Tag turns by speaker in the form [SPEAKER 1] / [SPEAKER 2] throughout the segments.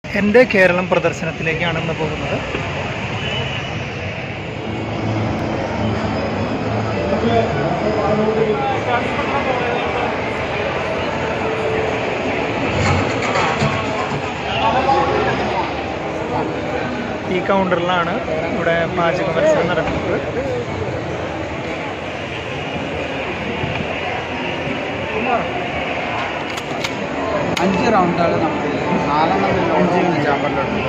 [SPEAKER 1] എൻ്റെ കേരളം പ്രദർശനത്തിലേക്കാണ് ഇന്ന് പോകുന്നത് ഈ കൗണ്ടറിലാണ് ഇവിടെ പാചക മത്സരം നടക്കുന്നത്
[SPEAKER 2] അഞ്ച് റൗണ്ടാണ് നമുക്ക് നാലെണ്ണം അഞ്ച് ചാമ്പലുണ്ട്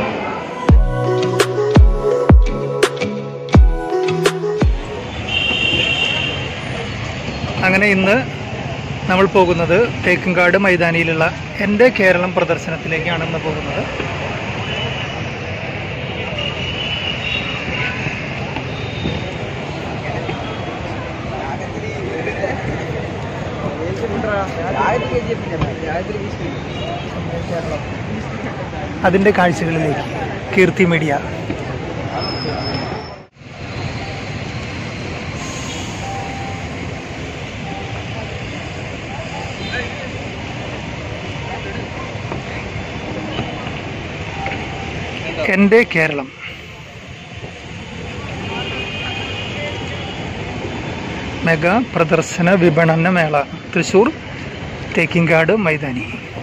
[SPEAKER 1] അങ്ങനെ ഇന്ന് നമ്മൾ പോകുന്നത് തേക്കുംകാട് മൈതാനിയിലുള്ള എൻ്റെ കേരളം പ്രദർശനത്തിലേക്കാണ് ഇന്ന് പോകുന്നത് അതിൻ്റെ കാഴ്ചകളിലേക്ക് കീർത്തി മീഡിയ എൻ്റെ കേരളം മെഗാ പ്രദർശന വിപണന മേള തൃശൂർ തേക്കിങ്കാട് മൈതാനി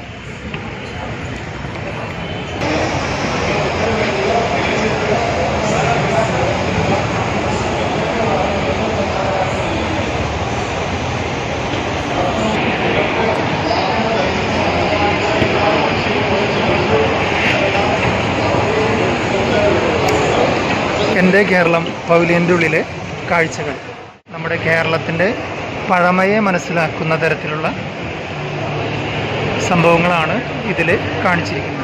[SPEAKER 1] എൻ്റെ കേരളം പൗലിയൻ്റെ ഉള്ളിലെ കാഴ്ചകൾ നമ്മുടെ കേരളത്തിൻ്റെ പഴമയെ മനസ്സിലാക്കുന്ന തരത്തിലുള്ള സംഭവങ്ങളാണ് ഇതിൽ കാണിച്ചിരിക്കുന്നത്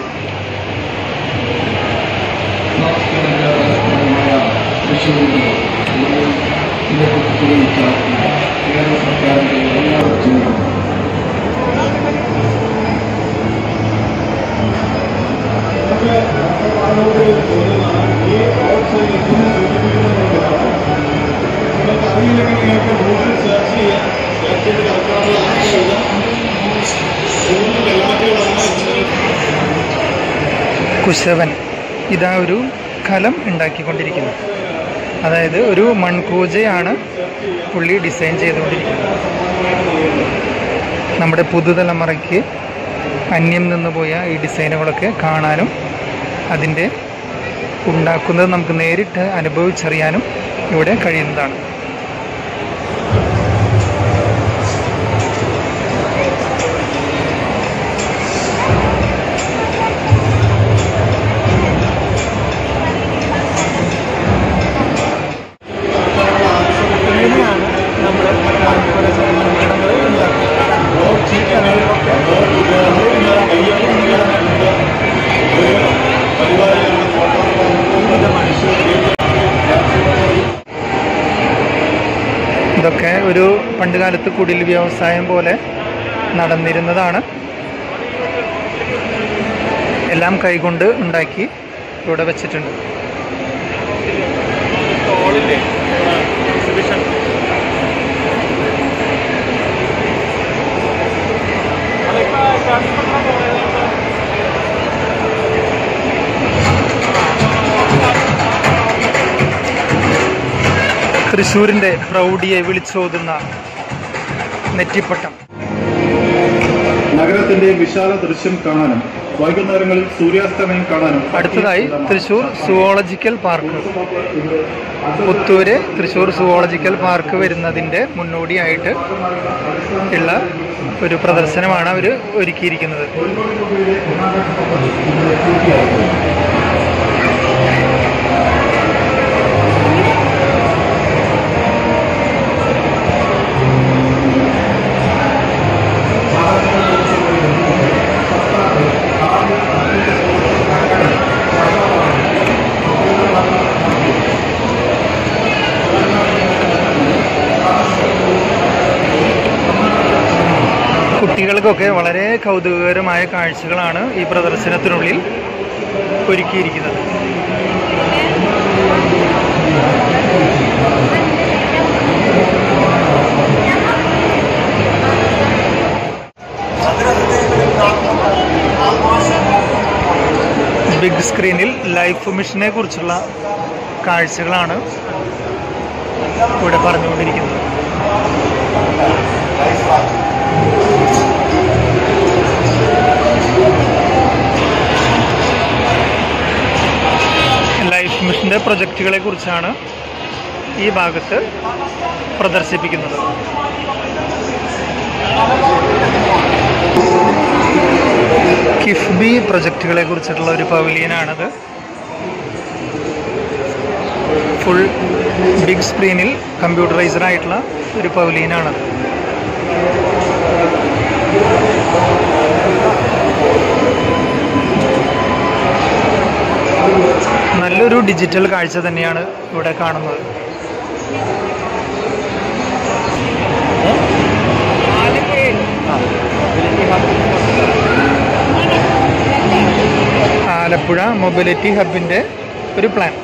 [SPEAKER 1] കുശവൻ ഇതാ ഒരു കലം ഉണ്ടാക്കിക്കൊണ്ടിരിക്കുന്നു അതായത് ഒരു മൺകൂജയാണ് പുള്ളി ഡിസൈൻ ചെയ്തുകൊണ്ടിരിക്കുന്നത് നമ്മുടെ പുതുതലമുറയ്ക്ക് അന്യം നിന്ന് പോയ ഈ ഡിസൈനുകളൊക്കെ കാണാനും അതിൻ്റെ ഉണ്ടാക്കുന്നത് നമുക്ക് നേരിട്ട് അനുഭവിച്ചറിയാനും ഇവിടെ കഴിയുന്നതാണ് ഇങ്ങനെയാണ് നമ്മൾ ഇതൊക്കെ ഒരു പണ്ടുകാലത്ത് കുടിൽ വ്യവസായം പോലെ നടന്നിരുന്നതാണ് എല്ലാം കൈകൊണ്ട് ഉണ്ടാക്കി ഇവിടെ വെച്ചിട്ടുണ്ട് തൃശ്ശൂരിൻ്റെ പ്രൗഢിയെ വിളിച്ചോതുന്ന നെറ്റിപ്പട്ടം
[SPEAKER 3] നഗരത്തിന്റെ വിശാല ദൃശ്യം കാണാനും വൈകുന്നേരങ്ങളിൽ സൂര്യാസ്തമയം കാണാനും
[SPEAKER 1] അടുത്തതായി Thrissur zoological park Puthur Thrissur zoological park വരുന്നതിൻ്റെ മുന്നോടിയായിട്ട് ഉള്ള ഒരു പ്രദർശനമാണ് അവർ ഒരുക്കിയിരിക്കുന്നത് കുട്ടികൾക്കൊക്കെ വളരെ കൗതുകകരമായ കാഴ്ചകളാണ് ഈ പ്രദർശനത്തിനുള്ളിൽ ഒരുക്കിയിരിക്കുന്നത് ബിഗ് സ്ക്രീനിൽ ലൈഫ് മിഷനെ കുറിച്ചുള്ള കാഴ്ചകളാണ് ഇവിടെ പറഞ്ഞുകൊണ്ടിരിക്കുന്നത് ലൈഫ് മിഷന്റെ പ്രൊജക്റ്റുകളെ കുറിച്ചാണ് ഈ ഭാഗത്ത് പ്രദർശിപ്പിക്കുന്നത് കിഫ്ബി പ്രൊജക്റ്റുകളെ കുറിച്ചിട്ടുള്ള ഒരു പവലിയനാണത് ഫുൾ ബിഗ് സ്ക്രീനിൽ കമ്പ്യൂട്ടറൈസ്ഡ് ആയിട്ടുള്ള ഒരു പവലിയനാണത് നല്ലൊരു ഡിജിറ്റൽ കാഴ്ച തന്നെയാണ് ഇവിടെ കാണുന്നത് ആലപ്പുഴ മൊബിലിറ്റി ഹബിൻ്റെ ഒരു പ്ലാൻ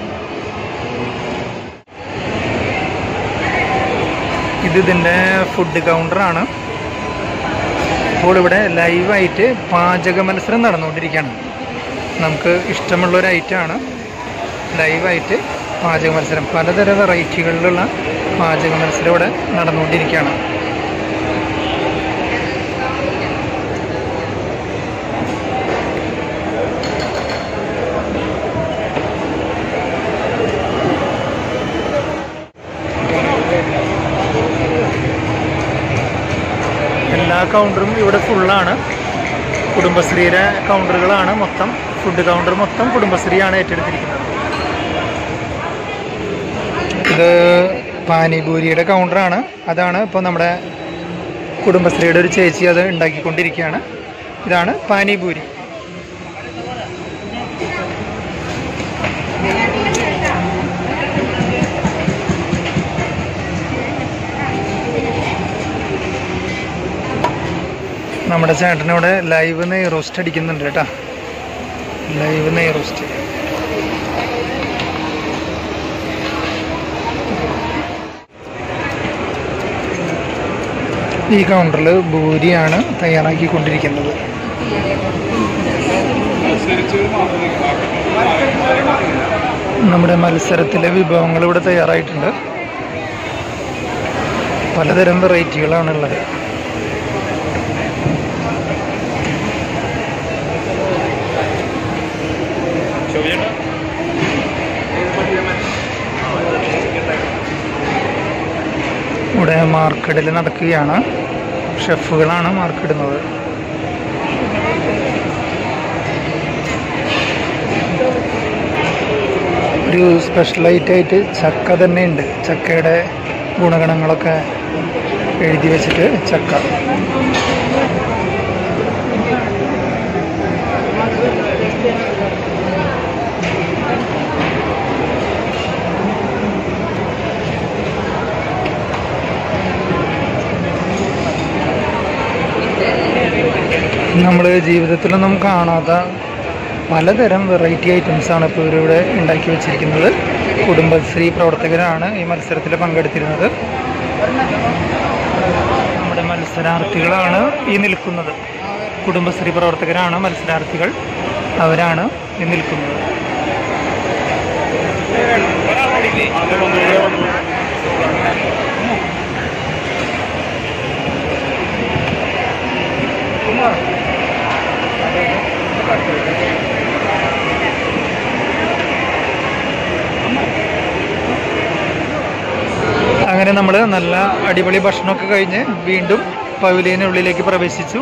[SPEAKER 1] ഇത് ഇതിൻ്റെ ഫുഡ് കൗണ്ടറാണ് അപ്പോൾ ഇവിടെ ലൈവായിട്ട് പാചക മത്സരം നടന്നുകൊണ്ടിരിക്കുകയാണ് നമുക്ക് ഇഷ്ടമുള്ള ഒരു ഐറ്റമാണ് ലൈവായിട്ട് പാചക മത്സരം പലതരം വെറൈറ്റികളിലുള്ള പാചക മത്സരം ഇവിടെ നടന്നുകൊണ്ടിരിക്കുകയാണ് എല്ലാ കൗണ്ടറും ഇവിടെ ഫുള്ളാണ് കുടുംബശ്രീയുടെ കൗണ്ടറുകളാണ് മൊത്തം ഫുഡ് കൗണ്ടർ മൊത്തം കുടുംബശ്രീയാണ് ഏറ്റെടുത്തിരിക്കുന്നത് ഇത് പാനിപൂരിയുടെ കൗണ്ടറാണ് അതാണ് ഇപ്പോൾ നമ്മുടെ കുടുംബശ്രീയുടെ ഒരു ചേച്ചി അത് ഉണ്ടാക്കിക്കൊണ്ടിരിക്കുകയാണ് ഇതാണ് പാനിപൂരി നമ്മുടെ ചേട്ടനിവിടെ ലൈവ് നെയ് റോസ്റ്റ് അടിക്കുന്നുണ്ട് കേട്ടോ ലൈവ് നെയ് റോസ്റ്റ് ഈ കൗണ്ടറിൽ ഭൂരിയാണ് തയ്യാറാക്കിക്കൊണ്ടിരിക്കുന്നത് നമ്മുടെ മത്സരത്തിലെ വിഭവങ്ങൾ ഇവിടെ തയ്യാറായിട്ടുണ്ട് പലതരം വെറൈറ്റികളാണുള്ളത് ഇവിടെ മാർക്കറ്റിൽ നടക്കുകയാണ് ഷെഫുകളാണ് മാർക്കിടുന്നത് ഒരു സ്പെഷ്യൽ ആയിട്ട് ചക്ക തന്നെ ഉണ്ട് ചക്കയുടെ ഗുണഗണങ്ങളൊക്കെ എഴുതി വെച്ചിട്ട് ചക്ക നമ്മൾ ജീവിതത്തിലൊന്നും കാണാത്ത പലതരം വെറൈറ്റി ഐറ്റംസ് ആണ് ഇപ്പോൾ ഇവരിവിടെ ഉണ്ടാക്കി വെച്ചിരിക്കുന്നത് കുടുംബശ്രീ പ്രവർത്തകരാണ് ഈ മത്സരത്തിൽ പങ്കെടുത്തിരുന്നത് നമ്മുടെ മത്സരാർത്ഥികളാണ് ഈ നിൽക്കുന്നത് കുടുംബശ്രീ പ്രവർത്തകരാണ് മത്സരാർത്ഥികൾ അവരാണ് ഈ നിൽക്കുന്നത് അങ്ങനെ നമ്മൾ നല്ല അടിപൊളി ഭക്ഷണമൊക്കെ കഴിഞ്ഞ് വീണ്ടും പവിലിയനുള്ളിലേക്ക് പ്രവേശിച്ചു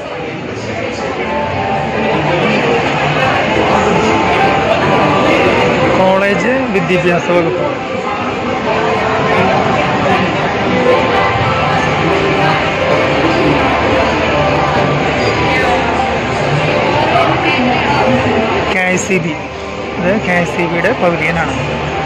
[SPEAKER 1] കോളേജ് വിദ്യാഭ്യാസ വകുപ്പ് കെ ഐ സി ബി ഇത് കെ ഐ സി ബിയുടെ പവിലിയനാണ്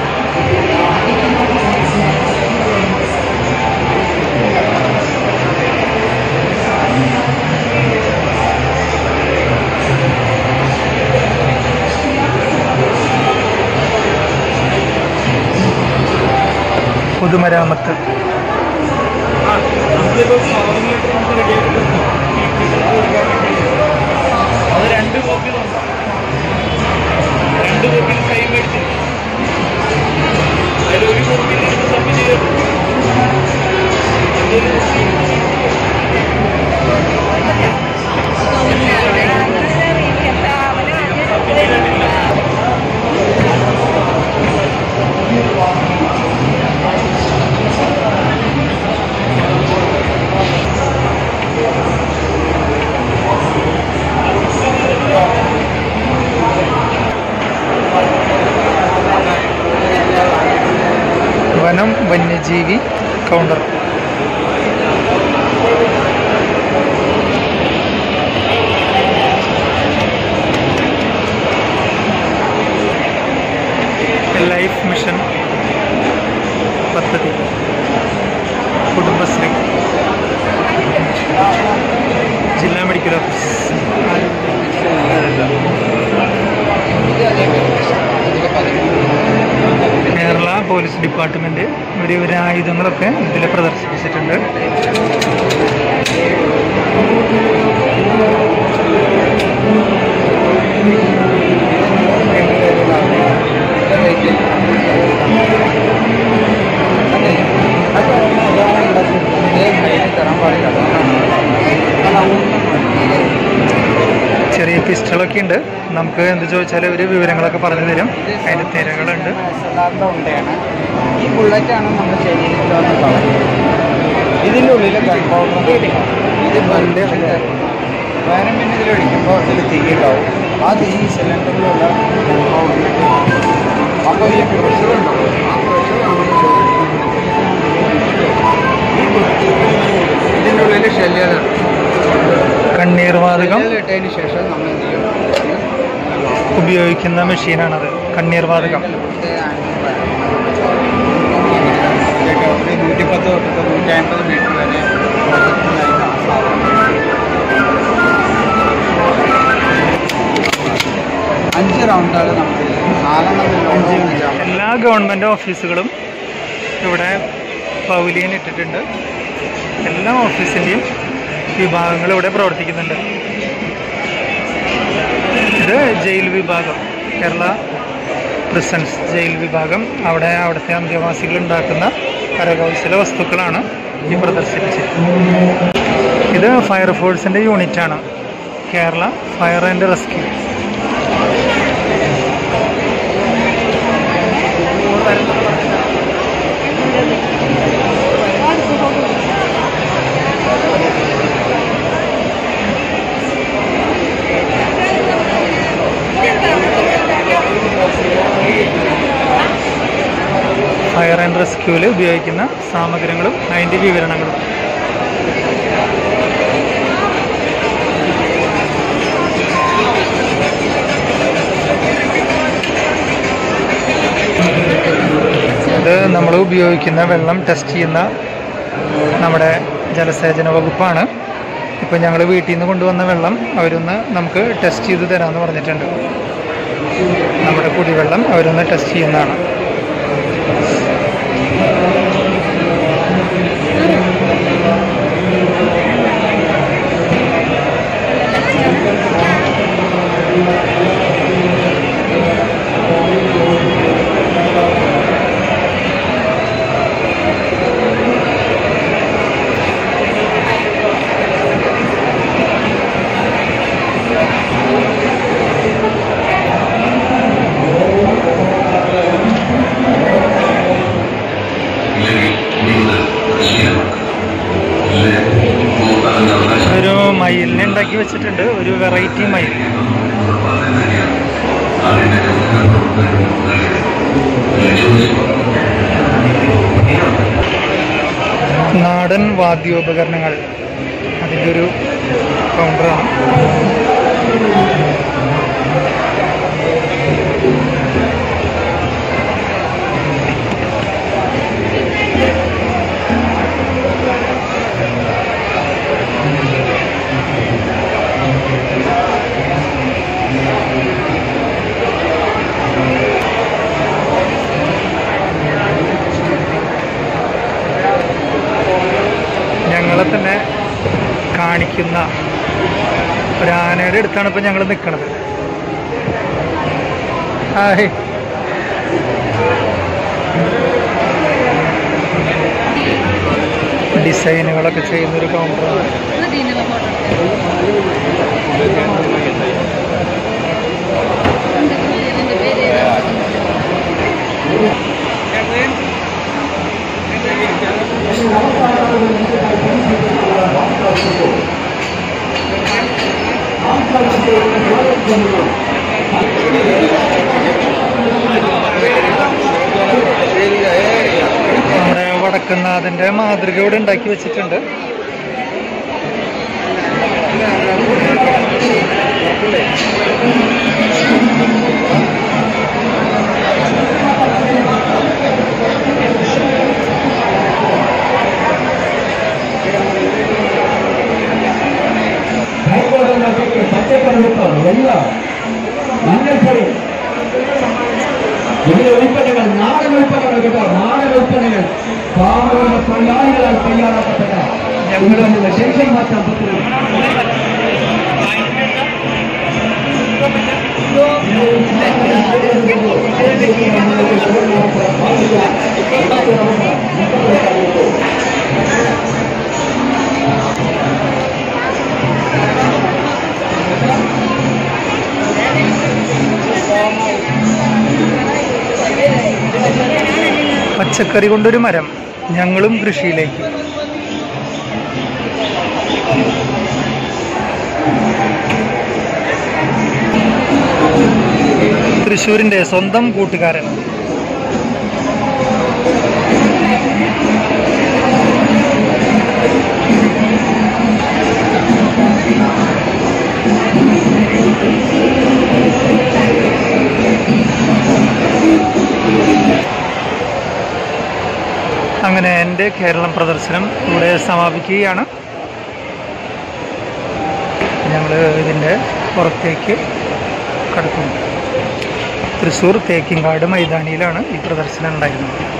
[SPEAKER 1] പൊതുമരാമത്ത്
[SPEAKER 2] അത് രണ്ട് കോപ്പി
[SPEAKER 1] വനം വന്യജീവി കൗണ്ടർ ലൈഫ് മിഷൻ പദ്ധതി കുടുംബശ്രീ ജില്ലാ medical office Kerala police department ഒരു ഒരു ആയുധങ്ങളൊക്കെ ഇതിൽ പ്രദർശിപ്പിച്ചിട്ടുണ്ട്
[SPEAKER 2] തരാൻ പാടില്ല
[SPEAKER 1] ചെറിയ പിസ്റ്റളൊക്കെ ഉണ്ട് നമുക്ക് എന്ത് ചോദിച്ചാൽ ഒരു വിവരങ്ങളൊക്കെ പറഞ്ഞു തരും അതിൻ്റെ തിരകളുണ്ട്
[SPEAKER 2] എസ്എൽആറിൻ്റെ ഉണ്ടയാണ് ഈ ബുള്ളറ്റാണ് നമ്മുടെ ശരീരത്തിൽ വന്ന് കളയുന്നത് ഇതിൻ്റെ ഉള്ളിൽ ഗൺ പൗഡർ ഇത് ബണ്ട് വേറെ പിന്നെ ഇതിൽ ഒഴിക്കുമ്പോൾ ഇതിൽ തീ ഉണ്ടാവും ആ തീ സിലിണ്ടറിലുള്ള ഗൺ പൗഡറിലേക്ക് അപ്പോൾ ഈ പ്രഷർ ഉണ്ടാവും ആ പ്രഷറാണ് ഇതിൻ്റെ ഉള്ളിൽ ശല്യം
[SPEAKER 1] കണ്ണീർവാതകം
[SPEAKER 2] ഇട്ടതിന് ശേഷം നമ്മൾ എന്ത് ചെയ്യും
[SPEAKER 1] ഉപയോഗിക്കുന്ന മെഷീനാണത് കണ്ണീർവാതകം
[SPEAKER 2] ഒരു നൂറ്റിപ്പത്ത് തൊട്ടിട്ട് നൂറ്റി അമ്പത് മീറ്റർ വരെ പ്രവർത്തിക്കുന്നതായിട്ട് ആ സാധനം. അഞ്ച് റൗണ്ടാണ് നമുക്ക് നാലെണ്ണം
[SPEAKER 1] എല്ലാ ഗവൺമെൻറ് ഓഫീസുകളും ഇവിടെ പൗലിയൻ ഇട്ടിട്ടുണ്ട് എല്ലാ ഓഫീസിൻ്റെയും വിഭാഗങ്ങൾ ഇവിടെ പ്രവർത്തിക്കുന്നുണ്ട് ഇത് ജയിൽ വിഭാഗം കേരള പ്രിസൺസ് ജയിൽ വിഭാഗം അവിടെ അവിടുത്തെ അന്തേവാസികൾ ഉണ്ടാക്കുന്ന കരകൗശല വസ്തുക്കളാണ് ഈ പ്രദർശിപ്പിച്ചിരിക്കുന്നത് ഇത് ഫയർഫോഴ്സിൻ്റെ യൂണിറ്റാണ് Kerala fire and rescue fire and റെസ്ക്യൂവിൽ ഉപയോഗിക്കുന്ന സാമഗ്രികളും അതിൻ്റെ വിവരണങ്ങളും ഇത് നമ്മൾ ഉപയോഗിക്കുന്ന വെള്ളം ടെസ്റ്റ് ചെയ്യുന്ന നമ്മുടെ ജലസേചന വകുപ്പാണ് ഇപ്പം ഞങ്ങൾ വീട്ടിൽ നിന്ന് കൊണ്ടുവന്ന വെള്ളം അവരൊന്ന് നമുക്ക് ടെസ്റ്റ് ചെയ്ത് തരാമെന്ന് പറഞ്ഞിട്ടുണ്ട് നമ്മുടെ കുടിവെള്ളം അവരൊന്ന് ടെസ്റ്റ് ചെയ്യുന്നതാണ് ഒരു മയിലിനെ ഉണ്ടാക്കി വെച്ചിട്ടുണ്ട് ഒരു വെറൈറ്റി മയിൽ നാടൻ വാദ്യോപകരണങ്ങൾ അതിൻ്റെ ഒരു കൗണ്ടറാണ് ഞങ്ങളെ തന്നെ കാണിക്കുന്ന ഒരു ആനയുടെ അടുത്താണ് ഇപ്പം ഞങ്ങൾ നിൽക്കുന്നത് ഹായ് ഡിസൈനുകളൊക്കെ ചെയ്യുന്നൊരു കൗണ്ടറാണ് നമ്മുടെ വടക്കുന്നാഥന്റെ മാതൃക ഇവിടെ ഉണ്ടാക്കി വെച്ചിട്ടുണ്ട്
[SPEAKER 4] കൈകൊള്ളുന്നവർക്ക് പച്ചക്കറിവെപ്പം എല്ലാം മഞ്ഞൾപ്പൊടി ഇതിലെ ഉൽപ്പന്നങ്ങൾ നാടൻ ഉൽപ്പന്നങ്ങൾ കേട്ടോ നാടൻ ഉൽപ്പന്നങ്ങൾ പാവങ്ങളുടെ തൊഴിലാളികളാൽ തയ്യാറാക്കപ്പെട്ട ഞങ്ങളുടെ ശേഷം മാറ്റാൻ പറ്റുന്നത്
[SPEAKER 1] പച്ചക്കറി കൊണ്ടൊരു മരം ഞങ്ങളും കൃഷിയിലേക്ക് തൃശ്ശൂരിന്റെ സ്വന്തം കൂട്ടുകാരൻ അങ്ങനെ എൻ്റെ കേരളം പ്രദർശനം ഇവിടെ സമാപിക്കുകയാണ് ഞങ്ങൾ ഇതിൻ്റെ പുറത്തേക്ക് കടക്കുന്നു തൃശ്ശൂർ തേക്കിൻകാട് മൈതാനിയിലാണ് ഈ പ്രദർശനം ഉണ്ടായിരുന്നത്